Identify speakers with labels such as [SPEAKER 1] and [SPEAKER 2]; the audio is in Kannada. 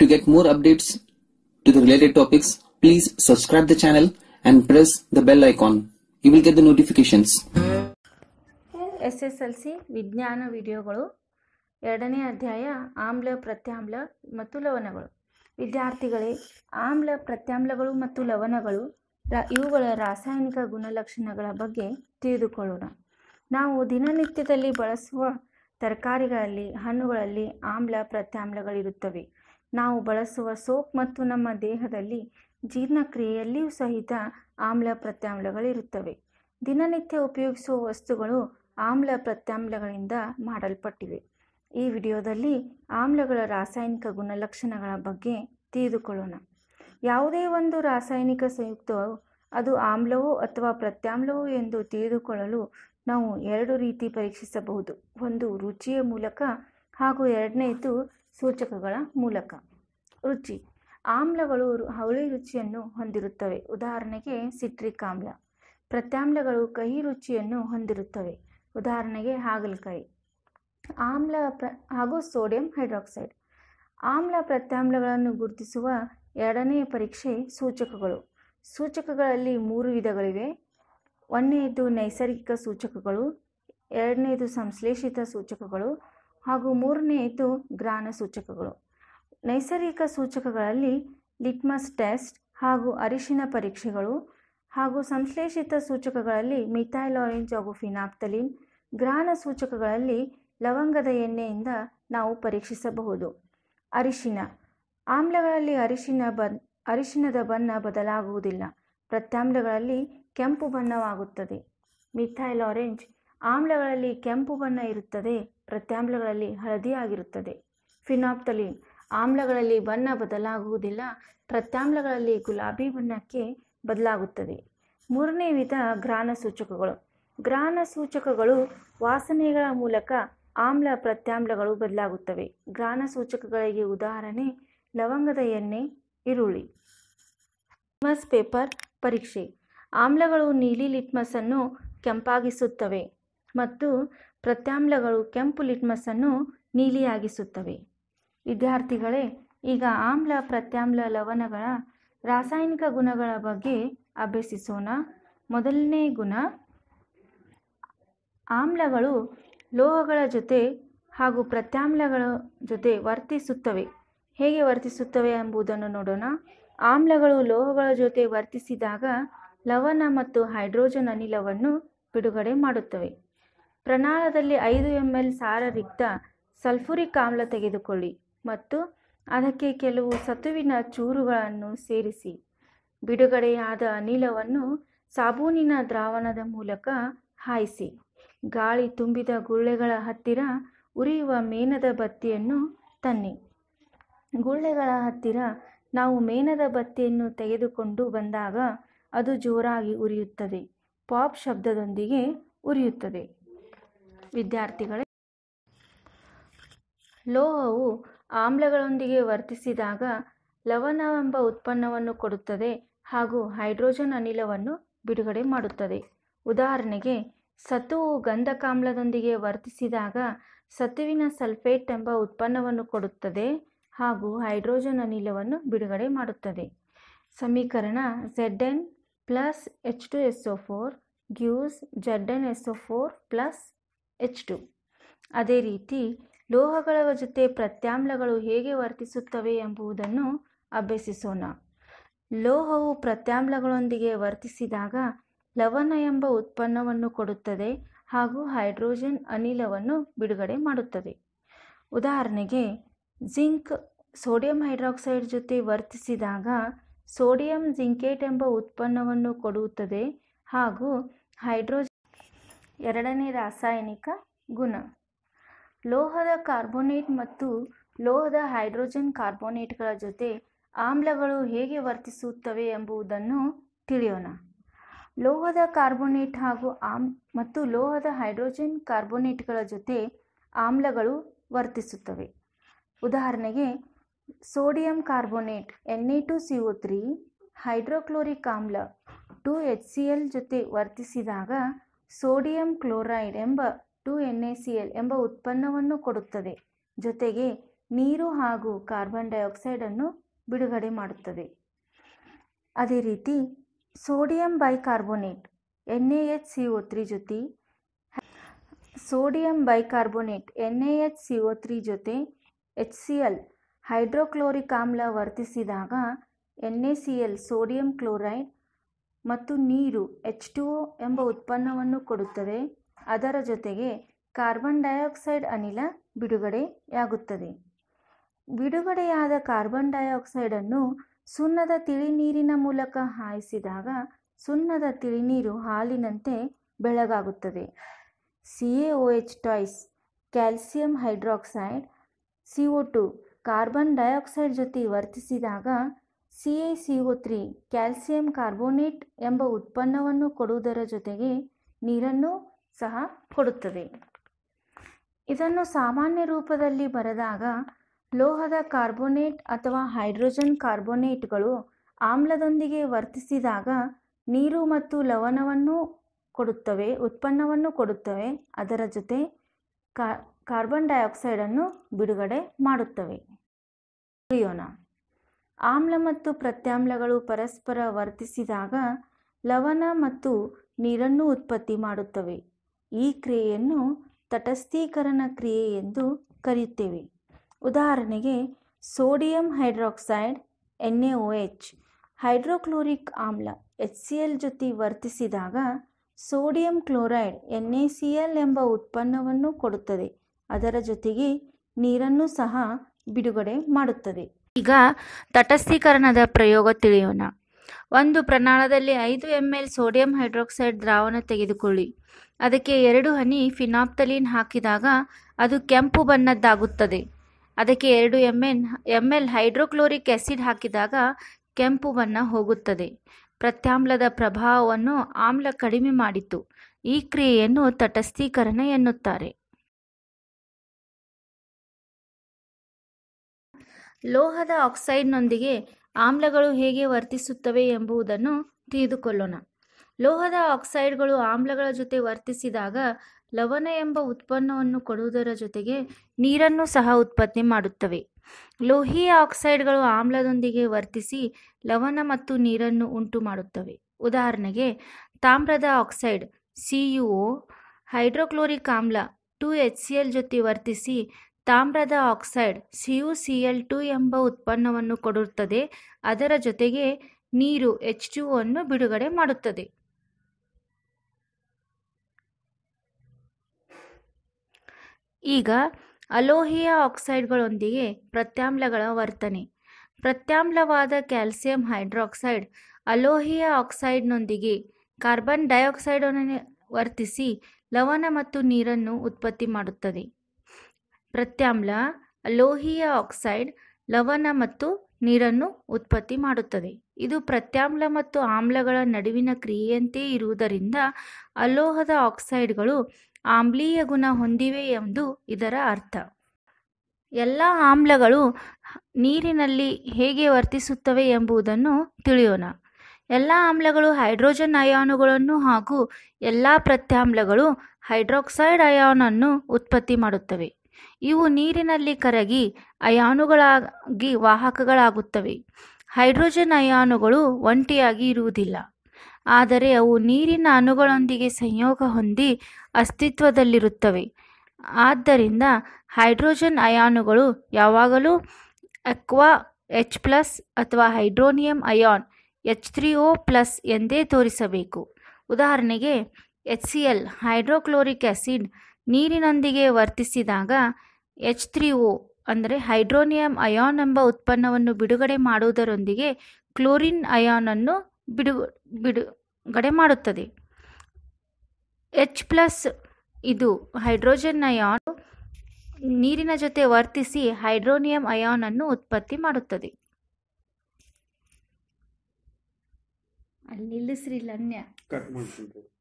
[SPEAKER 1] To get more updates to the related topics, please subscribe the channel and press the bell icon. You will get the notifications.
[SPEAKER 2] S S L C ವಿಜ್ಞಾನ ವಿಡಿಯೋಗಳು ಎರಡನೇ ಅಧ್ಯಾಯ ಆಮ್ಲ ಪ್ರತ್ಯಾಮ್ಲ ಮತ್ತು ಲವಣಗಳು ವಿದ್ಯಾರ್ಥಿಗಳೇ ಆಮ್ಲ ಪ್ರತ್ಯಾಮ್ಲಗಳು ಮತ್ತು ಲವಣಗಳು ರ- ಇವುಗಳ ರಾಸಾಯನಿಕ ಗುಣಲಕ್ಷಣಗಳ ಬಗ್ಗೆ ತಿಳಿದುಕೊಳ್ಳೋಣ ನಾವು ದಿನನಿತ್ಯದಲ್ಲಿ ಬಳಸುವ ತರಕಾರಿಗಳಲ್ಲಿ ಹಣ್ಣುಗಳಲ್ಲಿ ಆಮ್ಲ ಪ್ರತ್ಯಾಮ್ಲಗಳಿರುತ್ತವೆ ನಾವು ಬಳಸುವ ಸೋಪ್ ಮತ್ತು ನಮ್ಮ ದೇಹದಲ್ಲಿ ಜೀರ್ಣಕ್ರಿಯೆಯಲ್ಲಿಯೂ ಸಹಿತ ಆಮ್ಲ ಪ್ರತ್ಯಾಮ್ಲಗಳಿರುತ್ತವೆ ದಿನನಿತ್ಯ ಉಪಯೋಗಿಸುವ ವಸ್ತುಗಳು ಆಮ್ಲ ಪ್ರತ್ಯಾಮ್ಲಗಳಿಂದ ಮಾಡಲ್ಪಟ್ಟಿವೆ ಈ ವಿಡಿಯೋದಲ್ಲಿ ಆಮ್ಲಗಳ ರಾಸಾಯನಿಕ ಗುಣಲಕ್ಷಣಗಳ ಬಗ್ಗೆ ತಿಳಿದುಕೊಳ್ಳೋಣ ಯಾವುದೇ ಒಂದು ರಾಸಾಯನಿಕ ಸಂಯುಕ್ತವು ಅದು ಆಮ್ಲವೋ ಅಥವಾ ಪ್ರತ್ಯಾಮ್ಲವೋ ಎಂದು ತಿಳಿದುಕೊಳ್ಳಲು ನಾವು ಎರಡು ರೀತಿ ಪರೀಕ್ಷಿಸಬಹುದು ಒಂದು ರುಚಿಯ ಮೂಲಕ ಹಾಗೂ ಎರಡನೆಯದು ಸೂಚಕಗಳ ಮೂಲಕ ರುಚಿ ಆಮ್ಲಗಳು ರು- ಹುಳಿ ರುಚಿಯನ್ನು ಹೊಂದಿರುತ್ತವೆ ಉದಾಹರಣೆಗೆ ಸಿಟ್ರಿಕ್ ಆಮ್ಲ ಪ್ರತ್ಯಾಮ್ಲಗಳು ಕಹಿ ರುಚಿಯನ್ನು ಹೊಂದಿರುತ್ತವೆ ಉದಾಹರಣೆಗೆ ಹಾಗಲಕಾಯಿ ಆಮ್ಲ ಪ್ರ ಹಾಗೂ ಸೋಡಿಯಂ ಹೈಡ್ರಾಕ್ಸೈಡ್ ಆಮ್ಲ ಪ್ರತ್ಯಾಮ್ಲಗಳನ್ನು ಗುರುತಿಸುವ ಎರಡನೆಯ ಪರೀಕ್ಷೆ ಸೂಚಕಗಳು ಸೂಚಕಗಳಲ್ಲಿ ಮೂರು ವಿಧಗಳಿವೆ ಒಂದನೆಯದು ನೈಸರ್ಗಿಕ ಸೂಚಕಗಳು ಎರಡನೆಯದು ಸಂಶ್ಲೇಷಿತ ಸೂಚಕಗಳು ಹಾಗೂ ಮೂರನೆಯದು ಗ್ರಾನ ಸೂಚಕಗಳು ನೈಸರ್ಗಿಕ ಸೂಚಕಗಳಲ್ಲಿ ಲಿಟ್ಮಸ್ ಟೆಸ್ಟ್ ಹಾಗೂ ಅರಿಶಿನ ಪರೀಕ್ಷೆಗಳು ಹಾಗೂ ಸಂಶ್ಲೇಷಿತ ಸೂಚಕಗಳಲ್ಲಿ ಮಿಥೈಲ್ ಆರೆಂಜ್ ಹಾಗೂ ಫಿನಾಪ್ತಲಿನ್ ಗ್ರಾನ ಸೂಚಕಗಳಲ್ಲಿ ಲವಂಗದ ಎಣ್ಣೆಯಿಂದ ನಾವು ಪರೀಕ್ಷಿಸಬಹುದು ಅರಿಶಿನ ಆಮ್ಲಗಳಲ್ಲಿ ಅರಿಶಿನ ಬನ್ ಅರಿಶಿನದ ಬಣ್ಣ ಬದಲಾಗುವುದಿಲ್ಲ ಪ್ರತ್ಯಾಮ್ಲಗಳಲ್ಲಿ ಕೆಂಪು ಬಣ್ಣವಾಗುತ್ತದೆ ಮಿಥೈಲ್ ಆರೆಂಜ್ ಆಮ್ಲಗಳಲ್ಲಿ ಕೆಂಪು ಬಣ್ಣ ಇರುತ್ತದೆ ಪ್ರತ್ಯಾಮ್ಲಗಳಲ್ಲಿ ಹಳದಿಯಾಗಿರುತ್ತದೆ ಫಿನಾಪ್ತಲಿನ್ ಆಮ್ಲಗಳಲ್ಲಿ ಬಣ್ಣ ಬದಲಾಗುವುದಿಲ್ಲ ಪ್ರತ್ಯಾಮ್ಲಗಳಲ್ಲಿ ಗುಲಾಬಿ ಬಣ್ಣಕ್ಕೆ ಬದಲಾಗುತ್ತದೆ ಮೂರನೇ ವಿಧ ಗ್ರಾನ ಸೂಚಕಗಳು ಗ್ರಾನ ಸೂಚಕಗಳು ವಾಸನೆಗಳ ಮೂಲಕ ಆಮ್ಲ ಪ್ರತ್ಯಾಮ್ಲಗಳು ಬದಲಾಗುತ್ತವೆ ಗ್ರಾನ ಸೂಚಕಗಳಿಗೆ ಉದಾಹರಣೆ ಲವಂಗದ ಎಣ್ಣೆ ಈರುಳ್ಳಿ ಲಿಟ್ಮಸ್ ಪೇಪರ್ ಪರೀಕ್ಷೆ ಆಮ್ಲಗಳು ನೀಲಿ ಲಿಟ್ಮಸ್ ಅನ್ನು ಕೆಂಪಾಗಿಸುತ್ತವೆ ಮತ್ತು ಪ್ರತ್ಯಾಮ್ಲಗಳು ಕೆಂಪು ಲಿಟ್ಮಸ್ ಅನ್ನು ನೀಲಿಯಾಗಿಸುತ್ತವೆ ವಿದ್ಯಾರ್ಥಿಗಳೇ ಈಗ ಆಮ್ಲ ಪ್ರತ್ಯಾಮ್ಲ ಲವಣಗಳ ರಾಸಾಯನಿಕ ಗುಣಗಳ ಬಗ್ಗೆ ಅಭ್ಯಸಿಸೋಣ ಮೊದಲನೇ ಗುಣ ಆಮ್ಲಗಳು ಲೋಹಗಳ ಜೊತೆ ಹಾಗೂ ಪ್ರತ್ಯಾಮ್ಲಗಳ ಜೊತೆ ವರ್ತಿಸುತ್ತವೆ ಹೇಗೆ ವರ್ತಿಸುತ್ತವೆ ಎಂಬುದನ್ನು ನೋಡೋಣ ಆಮ್ಲಗಳು ಲೋಹಗಳ ಜೊತೆ ವರ್ತಿಸಿದಾಗ ಲವಣ ಮತ್ತು ಹೈಡ್ರೋಜನ್ ಅನಿಲವನ್ನು ಬಿಡುಗಡೆ ಮಾಡುತ್ತವೆ ಪ್ರಣಾಳದಲ್ಲಿ ಐದು ಎಮ್ ಎಲ್ ಸಾರರಿಕ್ತ ಸಲ್ಫುರಿಕ್ ಆಮ್ಲ ತೆಗೆದುಕೊಳ್ಳಿ ಮತ್ತು ಅದಕ್ಕೆ ಕೆಲವು ಸತುವಿನ ಚೂರುಗಳನ್ನು ಸೇರಿಸಿ ಬಿಡುಗಡೆಯಾದ ಅನಿಲವನ್ನು ಸಾಬೂನಿನ ದ್ರಾವಣದ ಮೂಲಕ ಹಾಯಿಸಿ ಗಾಳಿ ತುಂಬಿದ ಗುಳ್ಳೆಗಳ ಹತ್ತಿರ ಉರಿಯುವ ಮೇಣದ ಬತ್ತಿಯನ್ನು ತನ್ನಿ ಗುಳ್ಳೆಗಳ ಹತ್ತಿರ ನಾವು ಮೇಣದ ಬತ್ತಿಯನ್ನು ತೆಗೆದುಕೊಂಡು ಬಂದಾಗ ಅದು ಜೋರಾಗಿ ಉರಿಯುತ್ತದೆ ಪಾಪ್ ಶಬ್ದದೊಂದಿಗೆ ಉರಿಯುತ್ತದೆ ವಿದ್ಯಾರ್ಥಿಗಳೇ ಲೋಹವು ಆಮ್ಲಗಳೊಂದಿಗೆ ವರ್ತಿಸಿದಾಗ ಲವಣವೆಂಬ ಉತ್ಪನ್ನವನ್ನು ಕೊಡುತ್ತದೆ ಹಾಗೂ ಹೈಡ್ರೋಜನ್ ಅನಿಲವನ್ನು ಬಿಡುಗಡೆ ಮಾಡುತ್ತದೆ ಉದಾಹರಣೆಗೆ ಸತುವು ಗಂಧಕಾಮ್ಲದೊಂದಿಗೆ ವರ್ತಿಸಿದಾಗ ಸತುವಿನ ಸಲ್ಫೇಟ್ ಎಂಬ ಉತ್ಪನ್ನವನ್ನು ಕೊಡುತ್ತದೆ ಹಾಗೂ ಹೈಡ್ರೋಜನ್ ಅನಿಲವನ್ನು ಬಿಡುಗಡೆ ಮಾಡುತ್ತದೆ ಸಮೀಕರಣ Z N plus H two S O four gives Z N S O four plus H two ಅದೇ ರೀತಿ ಲೋಹಗಳ ಜೊತೆ ಪ್ರತ್ಯಾಮ್ಲಗಳು ಹೇಗೆ ವರ್ತಿಸುತ್ತವೆ ಎಂಬುದನ್ನು ಅಭ್ಯಸಿಸೋಣ ಲೋಹವು ಪ್ರತ್ಯಾಮ್ಲಗಳೊಂದಿಗೆ ವರ್ತಿಸಿದಾಗ ಲವಣ ಎಂಬ ಉತ್ಪನ್ನವನ್ನು ಕೊಡುತ್ತದೆ ಹಾಗೂ ಹೈಡ್ರೋಜನ್ ಅನಿಲವನ್ನು ಬಿಡುಗಡೆ ಮಾಡುತ್ತದೆ ಉದಾಹರಣೆಗೆ ಜಿಂಕ್ ಸೋಡಿಯಂ ಹೈಡ್ರಾಕ್ಸೈಡ್ ಜೊತೆ ವರ್ತಿಸಿದಾಗ ಸೋಡಿಯಂ ಜಿಂಕೇಟ್ ಎಂಬ ಉತ್ಪನ್ನವನ್ನು ಕೊಡುತ್ತದೆ ಹಾಗೂ ಹೈಡ್ರೋಜನ್ ಎರಡನೇ ರಾಸಾಯನಿಕ ಗುಣ ಲೋಹದ ಕಾರ್ಬೋನೇಟ್ ಮತ್ತು ಲೋಹದ ಹೈಡ್ರೋಜನ್ ಕಾರ್ಬೋನೇಟ್ಗಳ ಜೊತೆ ಆಮ್ಲಗಳು ಹೇಗೆ ವರ್ತಿಸುತ್ತವೆ ಎಂಬುದನ್ನು ತಿಳಿಯೋಣ ಲೋಹದ ಕಾರ್ಬೋನೇಟ್ ಹಾಗೂ ಆಮ್ ಮತ್ತು ಲೋಹದ ಹೈಡ್ರೋಜನ್ ಕಾರ್ಬೋನೇಟ್ಗಳ ಜೊತೆ ಆಮ್ಲಗಳು ವರ್ತಿಸುತ್ತವೆ ಉದಾಹರಣೆಗೆ sodium carbonate N A two C O three hydrochloric ಆಮ್ಲ ಟು ಎಚ್ ಸಿ ಎಲ್ ಜೊತೆ ವರ್ತಿಸಿದಾಗ ಸೋಡಿಯಂ ಕ್ಲೋರೈಡ್ ಎಂಬ two N A C L ಎಂಬ ಉತ್ಪನ್ನವನ್ನು ಕೊಡುತ್ತದೆ ಜೊತೆಗೆ ನೀರು ಹಾಗೂ ಕಾರ್ಬನ್ ಡೈಆಕ್ಸೈಡನ್ನು ಬಿಡುಗಡೆ ಮಾಡುತ್ತದೆ ಅದೇ ರೀತಿ sodium bicarbonate N A H C O three ಜೊತೆ sodium bicarbonate N A H C O three ಜೊತೆ ಎಚ್ ಸಿ ಎಲ್ ಹೈಡ್ರೋಕ್ಲೋರಿಕ್ ಆಮ್ಲ ವರ್ತಿಸಿದಾಗ N A C L sodium chloride ಮತ್ತು ನೀರು ಎಚ್ ಟು ಒ ಎಂಬ ಉತ್ಪನ್ನವನ್ನು ಕೊಡುತ್ತದೆ ಅದರ ಜೊತೆಗೆ ಕಾರ್ಬನ್ ಡೈಆಕ್ಸೈಡ್ ಅನಿಲ ಬಿಡುಗಡೆಯಾಗುತ್ತದೆ ಬಿಡುಗಡೆಯಾದ ಕಾರ್ಬನ್ ಡೈಆಕ್ಸೈಡನ್ನು ಸುಣ್ಣದ ತಿಳಿನೀರಿನ ಮೂಲಕ ಹಾಯಿಸಿದಾಗ ಸುಣ್ಣದ ತಿಳಿನೀರು ಹಾಲಿನಂತೆ ಬೆಳಗಾಗುತ್ತದೆ C A O H twice calcium hydroxide C O two carbon dioxide ಜೊತೆ ವರ್ತಿಸಿದಾಗ C A C O three calcium carbonate ಎಂಬ ಉತ್ಪನ್ನವನ್ನು ಕೊಡುವುದರ ಜೊತೆಗೆ ನೀರನ್ನು ಸಹ ಕೊಡುತ್ತದೆ ಇದನ್ನು ಸಾಮಾನ್ಯ ರೂಪದಲ್ಲಿ ಬರೆದಾಗ ಲೋಹದ ಕಾರ್ಬೋನೇಟ್ ಅಥವಾ ಹೈಡ್ರೋಜನ್ ಕಾರ್ಬೋನೇಟ್ಗಳು ಆಮ್ಲದೊಂದಿಗೆ ವರ್ತಿಸಿದಾಗ ನೀರು ಮತ್ತು ಲವಣವನ್ನು ಕೊಡುತ್ತವೆ ಉತ್ಪನ್ನವನ್ನು ಕೊಡುತ್ತವೆ ಅದರ ಜೊತೆ ಕಾರ್ಬನ್ ಡೈಆಕ್ಸೈಡನ್ನು ಬಿಡುಗಡೆ ಮಾಡುತ್ತವೆ ತಿಳಿಯೋಣ ಆಮ್ಲ ಮತ್ತು ಪ್ರತ್ಯಾಮ್ಲಗಳು ಪರಸ್ಪರ ವರ್ತಿಸಿದಾಗ ಲವಣ ಮತ್ತು ನೀರನ್ನು ಉತ್ಪತ್ತಿ ಮಾಡುತ್ತವೆ ಈ ಕ್ರಿಯೆಯನ್ನು ತಟಸ್ಥೀಕರಣ ಕ್ರಿಯೆ ಎಂದು ಕರೆಯುತ್ತೇವೆ ಉದಾಹರಣೆಗೆ sodium hydroxide N A O H hydrochloric ಆಮ್ಲ ಎಚ್ ಸಿ ಎಲ್ ಜೊತೆ ವರ್ತಿಸಿದಾಗ sodium chloride N A C L ಎಂಬ ಉತ್ಪನ್ನವನ್ನು ಕೊಡುತ್ತದೆ ಅದರ ಜೊತೆಗೆ ನೀರನ್ನು ಸಹ ಬಿಡುಗಡೆ ಮಾಡುತ್ತದೆ ಈಗ ತಟಸ್ಥೀಕರಣದ ಪ್ರಯೋಗ ತಿಳಿಯೋಣ ಒಂದು ಪ್ರಮಾಣದಲ್ಲಿ ಐದು ಎಮ್ ಎಲ್ ಸೋಡಿಯಂ ಹೈಡ್ರಾಕ್ಸೈಡ್ ದ್ರಾವಣ ತೆಗೆದುಕೊಳ್ಳಿ ಅದಕ್ಕೆ ಎರಡು ಹನಿ ಫಿನಾಪ್ತಲೀನ್ ಹಾಕಿದಾಗ ಅದು ಕೆಂಪು ಬಣ್ಣದ್ದಾಗುತ್ತದೆ ಅದಕ್ಕೆ ಎರಡು M N M L hydrochloric acid ಹಾಕಿದಾಗ ಕೆಂಪು ಬಣ್ಣ ಹೋಗುತ್ತದೆ ಪ್ರತ್ಯಾಮ್ಲದ ಪ್ರಭಾವವನ್ನು ಆಮ್ಲ ಕಡಿಮೆ ಮಾಡಿತು ಈ ಕ್ರಿಯೆಯನ್ನು ತಟಸ್ಥೀಕರಣ ಎನ್ನುತ್ತಾರೆ ಲೋಹದ ಆಕ್ಸೈಡ್ನೊಂದಿಗೆ ಆಮ್ಲಗಳು ಹೇಗೆ ವರ್ತಿಸುತ್ತವೆ ಎಂಬುದನ್ನು ತಿಳಿದುಕೊಳ್ಳೋಣ ಲೋಹದ ಆಕ್ಸೈಡ್ಗಳು ಆಮ್ಲಗಳ ಜೊತೆ ವರ್ತಿಸಿದಾಗ ಲವಣ ಎಂಬ ಉತ್ಪನ್ನವನ್ನು ಕೊಡುವುದರ ಜೊತೆಗೆ ನೀರನ್ನು ಸಹ ಉತ್ಪತ್ತಿ ಮಾಡುತ್ತವೆ ಲೋಹೀಯ ಆಕ್ಸೈಡ್ಗಳು ಆಮ್ಲದೊಂದಿಗೆ ವರ್ತಿಸಿ ಲವಣ ಮತ್ತು ನೀರನ್ನು ಉಂಟು ಮಾಡುತ್ತವೆ ಉದಾಹರಣೆಗೆ ತಾಮ್ರದ oxide C U O hydrochloric ಆಮ್ಲ ಟು ಎಚ್ ಸಿ ಎಲ್ ಜೊತೆ ವರ್ತಿಸಿ ತಾಮ್ರದ oxide C U C L two ಎಂಬ ಉತ್ಪನ್ನವನ್ನು ಕೊಡುತ್ತದೆ ಅದರ ಜೊತೆಗೆ ನೀರು ಎಚ್ ಟು ಅನ್ನು ಬಿಡುಗಡೆ ಮಾಡುತ್ತದೆ ಈಗ ಅಲೋಹಿಯ ಆಕ್ಸೈಡ್ಗಳೊಂದಿಗೆ ಪ್ರತ್ಯಾಮ್ಲಗಳ ವರ್ತನೆ ಪ್ರತ್ಯಾಮ್ಲವಾದ ಕ್ಯಾಲ್ಸಿಯಂ ಹೈಡ್ರಾಕ್ಸೈಡ್ ಅಲೋಹಿಯ ಆಕ್ಸೈಡ್ನೊಂದಿಗೆ ಕಾರ್ಬನ್ ಡೈಆಕ್ಸೈಡನ್ನು ವರ್ತಿಸಿ ಲವಣ ಮತ್ತು ನೀರನ್ನು ಉತ್ಪತ್ತಿ ಮಾಡುತ್ತದೆ ಪ್ರತ್ಯಾಮ್ಲ ಲೋಹೀಯ ಆಕ್ಸೈಡ್ ಲವಣ ಮತ್ತು ನೀರನ್ನು ಉತ್ಪತ್ತಿ ಮಾಡುತ್ತದೆ ಇದು ಪ್ರತ್ಯಾಮ್ಲ ಮತ್ತು ಆಮ್ಲಗಳ ನಡುವಿನ ಕ್ರಿಯೆಯಂತೆ ಇರುವುದರಿಂದ ಅಲೋಹದ ಆಕ್ಸೈಡ್ಗಳು ಆಮ್ಲೀಯ ಗುಣ ಹೊಂದಿವೆ ಎಂದು ಇದರ ಅರ್ಥ ಎಲ್ಲ ಆಮ್ಲಗಳು ನೀರಿನಲ್ಲಿ ಹೇಗೆ ವರ್ತಿಸುತ್ತವೆ ಎಂಬುದನ್ನು ತಿಳಿಯೋಣ ಎಲ್ಲ ಆಮ್ಲಗಳು ಹೈಡ್ರೋಜನ್ ಅಯಾನುಗಳನ್ನು ಹಾಗೂ ಎಲ್ಲ ಪ್ರತ್ಯಾಮ್ಲಗಳು ಹೈಡ್ರಾಕ್ಸೈಡ್ ಅಯಾನನ್ನು ಉತ್ಪತ್ತಿ ಮಾಡುತ್ತವೆ ಇವು ನೀರಿನಲ್ಲಿ ಕರಗಿ ಅಯಾನುಗಳಾಗಿ ವಾಹಕಗಳಾಗುತ್ತವೆ ಹೈಡ್ರೋಜನ್ ಅಯಾನುಗಳು ಒಂಟಿಯಾಗಿ ಇರುವುದಿಲ್ಲ ಆದರೆ ಅವು ನೀರಿನ ಅಣುಗಳೊಂದಿಗೆ ಸಂಯೋಗ ಹೊಂದಿ ಅಸ್ತಿತ್ವದಲ್ಲಿರುತ್ತವೆ ಆದ್ದರಿಂದ ಹೈಡ್ರೋಜನ್ ಅಯಾನುಗಳು ಯಾವಾಗಲೂ ಅಕ್ವಾ ಎಚ್ ಪ್ಲಸ್ ಅಥವಾ hydronium ion H three O plus ಎಂದೇ ತೋರಿಸಬೇಕು ಉದಾಹರಣೆಗೆ H C L hydrochloric acid ನೀರಿನೊಂದಿಗೆ ವರ್ತಿಸಿದಾಗ ಎಚ್ ತ್ರೀ ಒ ಅಂದರೆ ಹೈಡ್ರೋನಿಯಂ ಅಯಾನ್ ಎಂಬ ಉತ್ಪನ್ನವನ್ನು ಬಿಡುಗಡೆ ಮಾಡುವುದರೊಂದಿಗೆ ಕ್ಲೋರಿನ್ ಅಯಾನನ್ನು ಬಿಡು ಬಿಡುಗಡೆ ಮಾಡುತ್ತದೆ ಎಚ್ ಪ್ಲಸ್ ಇದು ಹೈಡ್ರೋಜನ್ ಅಯಾನ್ ನೀರಿನ ಜೊತೆ ವರ್ತಿಸಿ ಹೈಡ್ರೋನಿಯಂ ಅಯಾನ್ ಅನ್ನು ಉತ್ಪತ್ತಿ ಮಾಡುತ್ತದೆ ಅಲ್ಲಿ ನಿಲ್ಲಿಸ್ರಿ ಲನ್ಯ
[SPEAKER 3] ಕಟ್ ಮಾಡ್ಕೊಂಡ್ರು